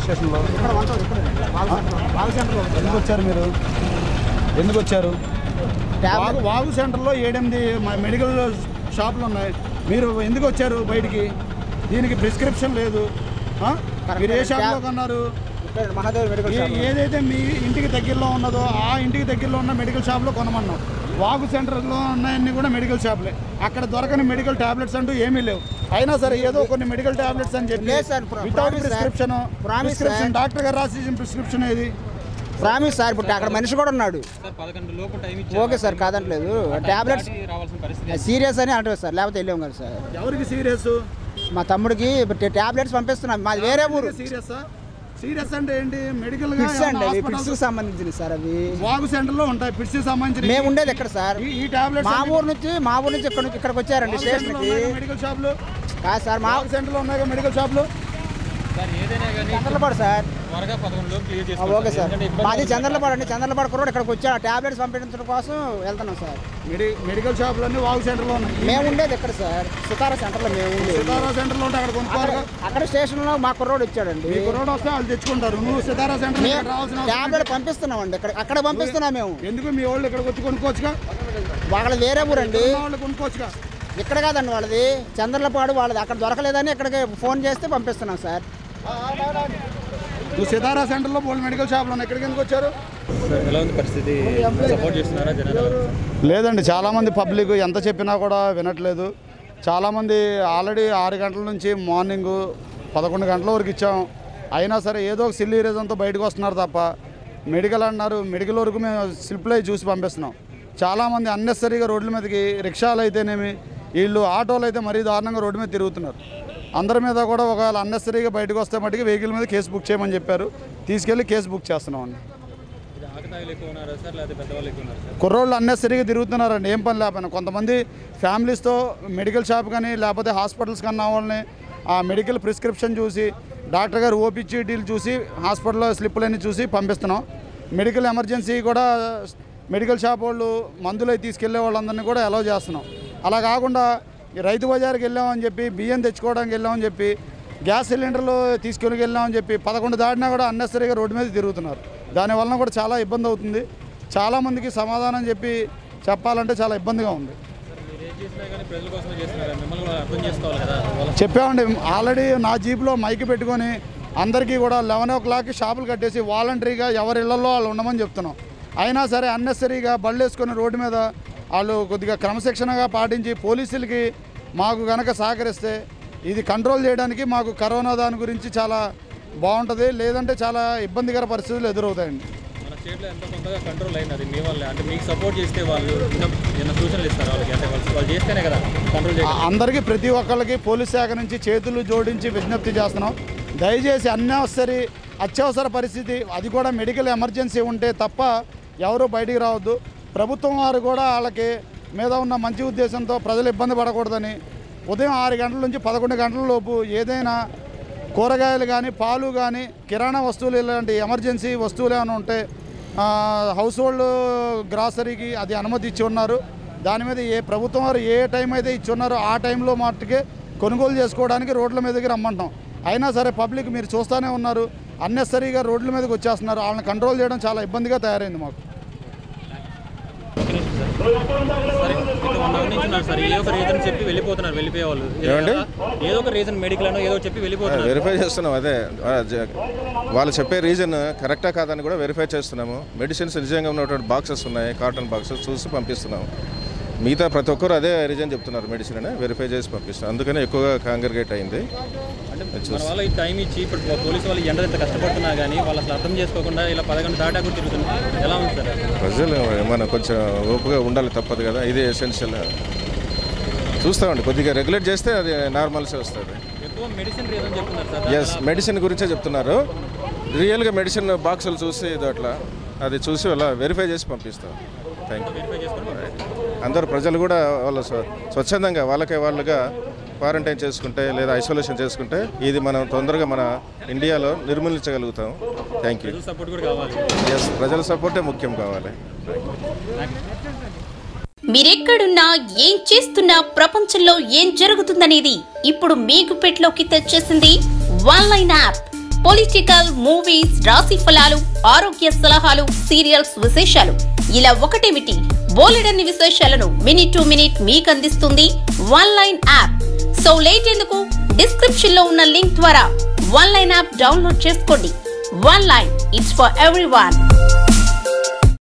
స్టేషన్లో ఇక్కడ ఉంటుంది ఇక్కడ బాగు సెంటర్లో ఉంటుంది. ఎందుకు వచ్చారు మీరు ఎందుకు వచ్చారు వాగు వాగు సెంటర్లో ఏడెనిమిది మ- మెడికల్ షాపులు ఉన్నాయి మీరు ఎందుకు వచ్చారు బయటికి దీనికి ప్రిస్క్రిప్షన్ లేదు ఆ? మీరు ఏ షాప్లో కొన్నారు ఇక్కడ మహాదేవ్ మెడికల్ ఏ- షాప్ ఏదైతే మీ ఇంటికి దగ్గరలో ఉన్నదో ఆ ఇంటికి దగ్గరలో ఉన్న మెడికల్ షాప్లో కొనమన్నాం వాగు సెంటర్లో ఉన్నాయన్నీ కూడా మెడికల్ షాపులే అక్కడ దొరకని మెడికల్ టాబ్లెట్స్ అంటూ ఏమీ లేవు అయినా సరే ఏదో కొన్ని మెడికల్ టాబ్లెట్స్ అని చెప్పి లేదు సార్, ప్ర- without promise sir. Prescription promise prescription sir. Doctor గారు రాసి ప్రిస్క్రిప్షన్ ఏది ప్రామిస్ సార్ ఇప్పుడు అక్కడ మనిషి కూడా ఉన్నాడు సార్ పదకొండు లోపు టైం ఓకే సార్ కాదంటలేదు టాబ్లెట్స్ ఇచ్చి రావాల్సిన పరిస్థితి సీరియస్ అని అంటారు సార్ లేకపోతే వెళ్ళాం కదా సార్ ఎవరికి సీరియస్ మా తమ్ముడికి టాబ్లెట్స్ పంపిస్తున్నాం మాది వేరే ఊరు సీరియస్ సీరియస్ అంటే ఏంటి మెడికల్ గా పిట్స్ అండి అవి ఏమన్నా పిట్స్ hospitals- సంబంధించిన సార్ అవి వాగు సెంటర్ లో ఉంటాయి పిట్స్ సంబంధించిన మేము ఉండేది ఎక్కడ సార్ ఈ- ఈ టాబ్లెట్స్ మా ఊరు నుంచి మా ఊరు నుంచి ఇక్కడ నుంచి ఇక్కడికి వచ్చారండి స్టేషన్కి మెడికల్ షాపులు కాదు సార్ మా వాగు సెంటర్ లో ఉన్నాయి మెడికల్ షాపులు సార్ ఏదైనా కానీ చంద్రలపాడు సార్ త్వరగా పదకొండు లోపు క్లియర్ ఆ, చేసుకోవాలి ఓకే సార్ ఎందుకంటే ఇబ్బంది మాది అవుతుంది. చంద్రలపాడు అండి చంద్రలపాడు కూడా ఇక్కడికి వచ్చా టాబ్లెట్స్ పంపించడం కోసం వెళ్తున్నాం సార్ మెడి మెడికల్ షాపులు అన్ని వాగు సెంటర్ లో ఉన్నాయి మేము ఉండేది ఎక్కడ సార్ సితారా సెంటర్లో మేము ఉండేది సితారా సెంటర్ లో ఉంటే అక్కడ కొనుక్కోవాలి అక్కడ అక్కడ స్టేషన్లో మా కుర్రోడు ఇచ్చాడండి మీ కుర్రోడు వస్తే వాళ్ళు తెచ్చుకుంటారు నువ్వు సితారా సెంటర్ మేము రావాల్సిన అవసరం టాబ్లెట్ పంపిస్తున్నామండి ఇక్కడ అక్కడ పంపిస్తున్నాం మేము లేదు. ఎందుకు మీ వాళ్ళు ఇక్కడికి వచ్చి కొనుక్కోవచ్చుగా వాళ్ళది వేరే ఊరండి మా వాళ్ళు కొనుక్కోవచ్చుగా ఇక్కడ కాదండి వాళ్ళది చంద్రలపాడు వాళ్ళది అక్కడ దొరకలేదని ఇక్కడికి ఫోన్ చేస్తే పంపిస్తున్నాం సార్ నువ్వు సితారా సెంటర్ లో బోల్డ్ మెడికల్ షాపులు ఉన్నాయి ఇక్కడికి ఎందుకు వచ్చారు సార్ ఎలా ఉంది పరిస్థితి సపోర్ట్ చేస్తున్నారా జనాలు లేదండి చాలామంది పబ్లిక్ ఎంత చెప్పినా కూడా వినట్లేదు చాలామంది ఆల్రెడీ ఆరు గంటల నుంచి మార్నింగ్ పదకొండు గంటల వరకు ఇచ్చాం అయినా సరే ఏదో ఒక సిల్లీ రీజన్తో బయటకు వస్తున్నారు తప్ప మెడికల్ అన్నారు మెడికల్ వరకు మేము స్లిప్లు అయి చూసి పంపిస్తున్నాం చాలామంది అన్నెసరీగా రోడ్ల మీదకి రిక్షాలు అయితేనేమి వీళ్ళు ఆటోలు అయితే మరీ దారుణంగా రోడ్డు మీద తిరుగుతున్నారు అందరి మీద కూడా ఒకవేళ అన్నెసరీగా బయటకు వస్తే మటుకు వెహికల్ మీద కేసు బుక్ చేయమని చెప్పారు తీసుకెళ్ళి కేసు బుక్ చేస్తున్నాం అండి ఇది ఆకతాయిలు ఎక్కువ ఉన్నారా సార్ లేకపోతే పెద్దవాళ్ళు ఎక్కువ ఉన్నారు సార్ కుర్రోళ్ళు అన్నెసరీగా తిరుగుతున్నారండి ఏం పని లేకపోయినా కొంతమంది ఫ్యామిలీస్తో మెడికల్ షాప్ కానీ లేకపోతే హాస్పిటల్స్ కన్నా వాళ్ళని ఆ మెడికల్ ప్రిస్క్రిప్షన్ చూసి డాక్టర్ గారు ఓపీ చీటీలు చూసి హాస్పిటల్లో స్లిప్పులన్నీ చూసి పంపిస్తున్నాం మెడికల్ ఎమర్జెన్సీ కూడా మెడికల్ షాప్ వాళ్ళు మందులు అవి తీసుకెళ్లే వాళ్ళందరినీ కూడా అలౌ చేస్తున్నాం అలా కాకుండా ఈ రైతు బజార్కి వెళ్ళామని చెప్పి బియ్యం తెచ్చుకోవడానికి వెళ్ళామని చెప్పి గ్యాస్ సిలిండర్లు తీసుకుని వెళ్ళామని చెప్పి పదకొండు దాటినా కూడా అన్నెసరీగా రోడ్డు మీద తిరుగుతున్నారు దానివలన కూడా చాలా ఇబ్బంది అవుతుంది చాలామందికి సమాధానం చెప్పి చెప్పాలంటే చాలా ఇబ్బందిగా ఉంది సార్ మీరు ఏం చేసినా కానీ ప్రజల కోసమే చేస్తున్నారా మిమ్మల్ని కూడా అర్థం చేసుకోవాలి కదా వాళ్ళ చెప్పామండి ఆల్రెడీ నా జీప్లో మైక్ పెట్టుకొని అందరికీ కూడా లెవెన్ ఓ క్లాక్కి షాపులు కట్టేసి వాలంటరీగా ఎవరి ఇళ్లలో వాళ్ళు ఉండమని చెప్తున్నాం అయినా సరే అన్నెసరీగా బళ్ళు వేసుకొని రోడ్డు మీద వాళ్ళు కొద్దిగా క్రమశిక్షణగా పాటించి పోలీసులకి మాకు గనక సహకరిస్తే ఇది కంట్రోల్ చేయడానికి మాకు కరోనా దాని గురించి చాలా బాగుంటుంది లేదంటే చాలా ఇబ్బందికర పరిస్థితులు ఎదురవుతాయండి మన స్టేట్లో ఎంతో కొంతగా కంట్రోల్ అయింది అది మీ వల్లే అంటే మీకు సపోర్ట్ చేస్తే వాళ్ళు ఇంకా ఏమైనా సూచనలు ఇస్తారు వాళ్ళకి అంటే వాళ్ళు వాళ్ళు చేస్తేనే కదా కంట్రోల్ ఆ- చేయగలరు అందరికీ ప్రతి ఒక్కరికి పోలీస్ శాఖ నుంచి చేతులు జోడించి విజ్ఞప్తి చేస్తున్నాం దయచేసి అత్యవసరి అత్యవసర పరిస్థితి అది కూడా మెడికల్ ఎమర్జెన్సీ ఉంటే తప్ప ఎవరు బయటికి రావద్దు ప్రభుత్వం వారు కూడా వాళ్ళకి మీద ఉన్న మంచి ఉద్దేశంతో ప్రజలు ఇబ్బంది పడకూడదని ఉదయం ఆరు గంటల నుంచి పదకొండు గంటల లోపు ఏదైనా కూరగాయలు కానీ పాలు కానీ కిరాణా వస్తువులు ఇలాంటి ఎమర్జెన్సీ వస్తువులు ఏమైనా ఉంటే ఆ, హౌస్ హోల్డ్ గ్రాసరీకి అది అనుమతి ఇచ్చి ఉన్నారు దాని మీద ఏ ప్రభుత్వం వారు ఏ టైం అయితే ఇచ్చి ఉన్నారో ఆ టైంలో మట్టుకే కొనుగోలు చేసుకోవడానికి రోడ్ల మీదకి రమ్మంటాం అయినా సరే పబ్లిక్ మీరు చూస్తూనే ఉన్నారు అన్నెసరీగా రోడ్ల మీదకి వచ్చేస్తున్నారు వాళ్ళని కంట్రోల్ చేయడం చాలా ఇబ్బందిగా తయారైంది మాకు సరే ఇట్లా వన్ అవర్ నుంచి ఉన్నారు సార్ ఏదో ఒక రీజన్ చెప్పి వెళ్ళిపోతున్నారు వెళ్ళిపోయే వాళ్ళు ఏమండి? ఏదో ఒక రీజన్ మెడికల్ అనో ఏదో ఒకటి చెప్పి వెళ్ళిపోతున్నారు వెరిఫై చేస్తున్నాం అదే ఆ, జ- వాళ్ళు చెప్పే రీజన్ కరెక్టా కాదని కూడా వెరిఫై చేస్తున్నాము మెడిసిన్స్ నిజంగా ఉన్నటువంటి బాక్సెస్ ఉన్నాయి కాటన్ బాక్సెస్ చూసి పంపిస్తున్నాము మిగతా ప్రతి ఒక్కరు అదే రీజన్ చెప్తున్నారు మెడిసిన్ అని వెరిఫై చేసి పంపిస్తున్నాం అందుకనే ఎక్కువగా కాంగ్రిగేట్ అయింది అంటే మన వాళ్ళు ఈ టైం ఇచ్చి ఇప్పుడు పోలీసు వాళ్ళు ఎండ ఎంత కష్టపడుతున్నా కానీ వాళ్ళు అసలు అర్థం చేసుకోకుండా ఇలా పదకొండు దాటా కూడా తిరుగుతున్నారు ఎలా ఉంది సార్ ప్రజలు మనం కొంచెం ఓపుగా ఉండాలి తప్పదు కదా ఇది ఎసెన్షియల్ చూస్తామండి కొద్దిగా రెగ్యులేట్ చేస్తే అది నార్మల్సీ వస్తుంది ఎక్కువ మెడిసిన్ రీజన్ చెప్తున్నారు సార్ ఎస్ మెడిసిన్ గురించే చెప్తున్నారు రియల్గా మెడిసిన్ బాక్సులు చూసి ఇది అట్లా అది చూసి అలా వెరిఫై చేసి పంపిస్తాం థ్యాంక్ యూ వెరిఫై చేసుకొని అందరూ ప్రజలు కూడా వాళ్ళ స్వ- స్వచ్ఛందంగా వాళ్ళకే వాళ్ళుగా క్వారంటైన్ చేసుకుంటే లేదా ఐసోలేషన్ చేసుకుంటే ఇది మనం తొందరగా మన ఇండియాలో నిర్మూలించగలుగుతాం థ్యాంక్ యూ సపోర్ట్ కూడా కావాలి ఎస్ ప్రజల సపోర్టే ముఖ్యం కావాలి మీరెక్కడున్నా ఏం చేస్తున్నా ప్రపంచంలో ఏం జరుగుతుందనేది ఇప్పుడు మీకు పెట్లోకి తెచ్చేసింది one line app political movies రాశి ఫలాలు ఆరోగ్య సలహాలు సీరియల్స్ విశేషాలు ఇలా ఒకటేమిటి బోలెడన్ని విశేషాలను మినిట్ టు మినిట్ మీకు అందిస్తుంది one line app so late ఎందుకు డిస్క్రిప్షన్ లో ఉన్న లింక్ ద్వారా వన్ లైన్ యాప్ డౌన్లోడ్ చేసుకోండి one line it's for every